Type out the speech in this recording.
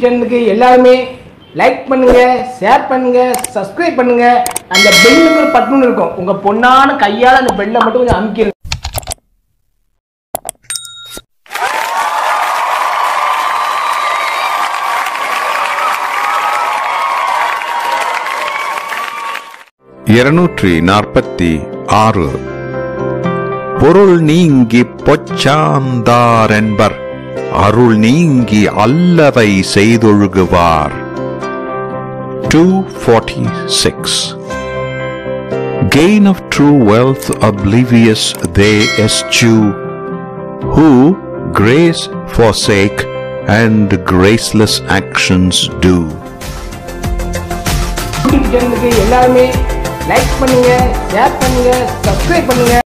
சேனலுக்கு எல்லாருமே லைக் பண்ணுங்க ஷேர் பண்ணுங்க சப்ஸ்கிரைப் பண்ணுங்க அந்த பெல்லுக்கு ஒரு பட்டன் இருக்கும் உங்க பொண்ணான கையால அந்த பெல்லை மட்டும் கொஞ்சம் அமுக்கிடுங்க இருநூற்றி நாற்பத்தி ஆறு பொருள் நீங்கி பொச்சாந்தார் என்பர் அருள் நீங்கி அல்லவை செய்தொழுகுவார் two forty six Gain of true wealth oblivious they eschew, who grace forsake and graceless actions do. YouTube சேனலுக்கு எல்லாருமே லைக் பண்ணுங்க ஷேர் பண்ணுங்க சப்ஸ்கிரைப் பண்ணுங்க